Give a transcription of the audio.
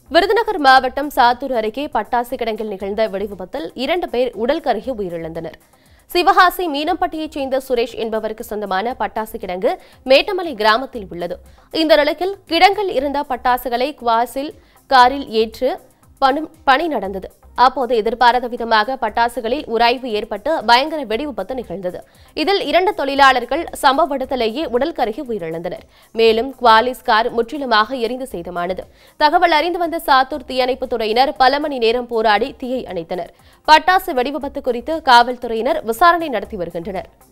விருதுநகர் மாவட்டம் சாத்தூர் அருகே பட்டாசு கிடங்கில் நிகழ்ந்த வெடிவிபத்தில் இரண்டு பேர் உடல் கருகி உயிரிழந்தனர் சிவகாசி மீனம்பட்டியைச் சேர்ந்த சுரேஷ் என்பவருக்கு சொந்தமான பட்டாசு கிடங்கு மேட்டமலை கிராமத்தில் உள்ளது இந்த நிலையில் கிடங்கில் இருந்த பட்டாசுகளை குவாசில் காரில் ஏற்று பணு- பணி நடந்தது அப்போது எதிர்பாராத விதமாக பட்டாசுகளில் உராய்வு ஏற்பட்டு பயங்கர வெடிவிபத்து நிகழ்ந்தது இதில் இரண்டு தொழிலாளர்கள் சம்பவ இடத்திலேயே உடல் கருகி உயிரிழந்தனர் மேலும் குவாலிஸ் கார் முற்றிலுமாக எரிந்து சேதமானது தகவல் அறிந்து வந்த சாத்தூர் தீயணைப்புத் துறையினர் பல மணி நேரம் போராடி தீயை அணைத்தனர் பட்டாசு வெடிவிபத்து குறித்து காவல்துறையினர் விசாரணை நடத்தி வருகின்றனர்